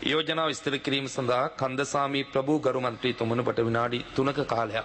යෝජනා විස්තර කිරීම සඳහා කන්දසාමී ප්‍රභූ ගරු මන්ත්‍රීතුමනට විනාඩි තුනක කාලයක්.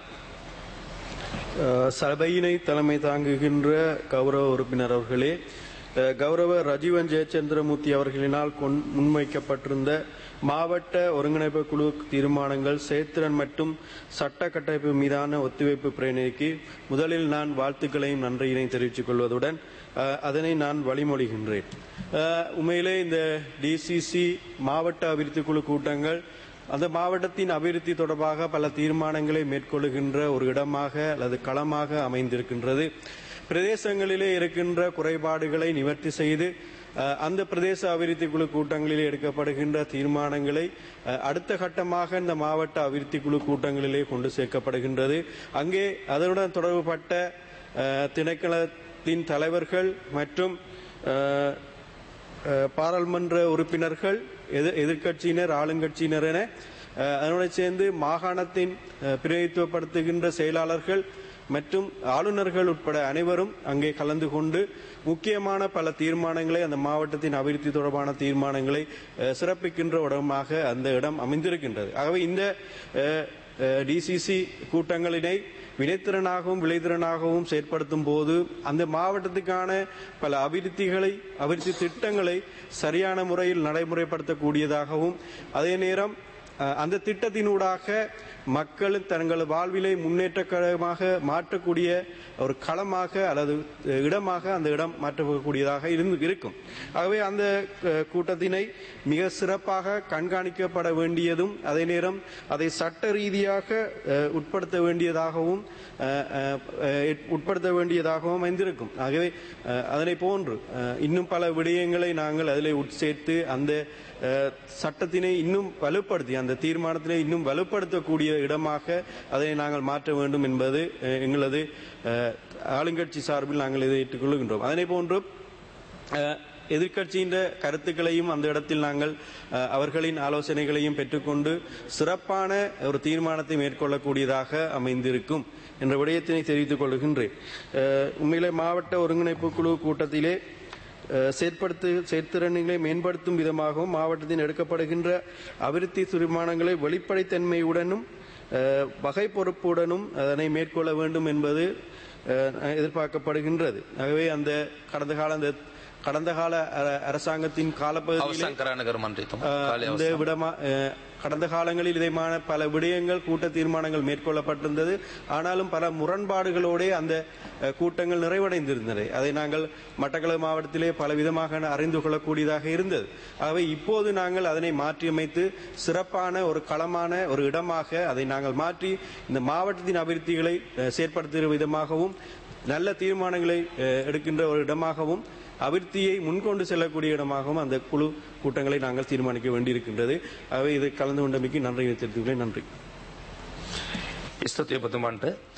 அஹ், சபையினை தலைமை தாங்குகின்ற கௌரவ உறுப்பினர் அவர்களே அஹ், கௌரவ ரஜீவன் ஜெயச்சந்திரமூர்த்தி அவர்களினால் கொண்- முன்வைக்கப்பட்டிருந்த மாவட்ட ஒருங்கிணைப்பு குழு தீர்மானங்கள் செயற்திறன் மற்றும் சட்ட கட்டமைப்பு மீதான ஒத்துழைப்பு பிரேரணைக்கு முதலில் நான் வாழ்த்துக்களையும் நன்றியினையும் தெரிவித்துக் கொள்வதுடன் அஹ், அதனை நான் வழிமொழிகின்றேன் அஹ், உண்மையிலே இந்த டிசிசி மாவட்ட அபிவிருத்தி குழு கூட்டங்கள் அந்த மாவட்டத்தின் அபிவிருத்தி தொடர்பாக பல தீர்மானங்களை மேற்கொள்ளுகின்ற ஒரு இடமாக அல்லது களமாக அமைந்திருக்கின்றது பிரதேசங்களிலே இருக்கின்ற குறைபாடுகளை நிவர்த்தி செய்து அஹ், அந்த பிரதேச அபிவிருத்தி குழு கூட்டங்களிலே எடுக்கப்படுகின்ற தீர்மானங்களை அஹ், அடுத்த கட்டமாக இந்த மாவட்ட அபிவிருத்தி குழு கூட்டங்களிலே கொண்டு சேர்க்கப்படுகின்றது அங்கே அதனுடன் தொடர்புபட்ட அஹ், திணைக்களத்தின் தலைவர்கள் மற்றும் அஹ், அஹ், பாராளுமன்ற உறுப்பினர்கள் எதிர் எதிர்க்கட்சியினர் ஆளுங்கட்சியினர் என அஹ், அதனுடன் சேர்ந்து மாகாணத்தின் அஹ், பிரதிநிதித்துவப்படுத்துகின்ற செயலாளர்கள் மற்றும் ஆளுநர்கள் உட்பட அனைவரும் அங்கே கலந்து கொண்டு முக்கியமான பல தீர்மானங்களை அந்த மாவட்டத்தின் அபிவிருத்தி தொடர்பான தீர்மானங்களை அஹ், சிறப்பிக்கின்ற இடமாக அந்த இடம் அமைந்திருக்கின்றது ஆகவே இந்த டிசிசி கூட்டங்களினை வினைத்திறனாகவும் விளைத்திறனாகவும் செயற்படுத்தும் போது அந்த மாவட்டத்துக்கான பல அபிவிருத்திகளை அபிவிருத்தி திட்டங்களை சரியான முறையில் நடைமுறைப்படுத்தக்கூடியதாகவும் அதே நேரம் அஹ், அந்த திட்டத்தினூடாக மக்கள் தங்கள் வாழ்விலை முன்னேற்றகரமாக மாற்றக்கூடிய ஒரு களமாக அல்லது அஹ், இடமாக அந்த இடம் மாற்றக்கூடியதாக இருந்து இருக்கும் ஆகவே அந்த அஹ், கூட்டத்தினை மிக சிறப்பாக கண்காணிக்கப்பட வேண்டியதும் அதே நேரம் அதை சட்ட ரீதியாக அஹ், உட்படுத்த வேண்டியதாகவும் அஹ், அஹ், அஹ், உட்படுத்த வேண்டியதாகவும் அமைந்திருக்கும் ஆகவே அஹ், அதனை போன்று அஹ், இன்னும் பல விடயங்களை நாங்கள் அதிலே உட்சேர்த்து அந்த அஹ், சட்டத்தினை இன்னும் வலுப்படுத்தி அந்த தீர்மானத்தினை இன்னும் வலுப்படுத்தக்கூடிய இடமாக அதை நாங்கள் மாற்ற வேண்டும் என்பது அஹ், எங்களது அஹ், ஆளுங்கட்சி சார்பில் நாங்கள் இதை ஏற்றுக்கொள்கின்றோம் அதனை போன்று அஹ், எதிர்க்கட்சியின் கருத்துக்களையும் அந்த இடத்தில் நாங்கள் அஹ், அவர்களின் ஆலோசனைகளையும் பெற்றுக்கொண்டு சிறப்பான ஒரு தீர்மானத்தை மேற்கொள்ளக்கூடியதாக அமைந்திருக்கும் என்ற விடயத்தினை தெரிவித்துக் கொள்கின்றேன் அஹ், உண்மையிலே மாவட்ட ஒருங்கிணைப்பு குழு கூட்டத்திலே அஹ், செயற்படுத்து செயற்திறன்களை மேம்படுத்தும் விதமாகவும் மாவட்டத்தில் எடுக்கப்படுகின்ற அபிவிருத்தி தீர்மானங்களை வெளிப்படைத்தன்மையுடனும் அஹ், வகை பொறுப்புடனும் அதனை மேற்கொள்ள வேண்டும் என்பது அஹ், எதிர்பார்க்கப்படுகின்றது ஆகவே அந்த கடந்த கால அந்த கடந்த கால அர- அரசாங்கத்தின் காலப்பகுதியில் අවසන් කරන්න කර මන්ත්‍රීතුමා. කාලය இந்த අවසන්. விடமா அஹ், கடந்த காலங்களில் இதமான பல விடயங்கள் கூட்ட தீர்மானங்கள் மேற்கொள்ளப்பட்டிருந்தது ஆனாலும் பல முரண்பாடுகளோடே அந்த அஹ், கூட்டங்கள் நிறைவடைந்திருந்தது அதை நாங்கள் மட்டக்களப்பு மாவட்டத்திலே பல விதமாக அறிந்து கொள்ளக்கூடியதாக இருந்தது ஆகவே இப்போது நாங்கள் அதனை மாற்றியமைத்து சிறப்பான ஒரு களமான ஒரு இடமாக அதை நாங்கள் மாற்றி இந்த மாவட்டத்தின் அபிவிருத்திகளை அஹ், செயற்படுத்துகிற விதமாகவும் நல்ல தீர்மானங்களை அஹ், எடுக்கின்ற ஒரு இடமாகவும் அபிவிருத்தியை முன்கொண்டு செல்லக்கூடிய இடமாகவும் அந்த குழு கூட்டங்களை நாங்கள் தீர்மானிக்க வேண்டியிருக்கின்றது ஆகவே இது கலந்து கொண்டமைக்கு நன்றி தெரிவித்துள்ளேன் நன்றி ස්තුතියි ඔබතුමන්ට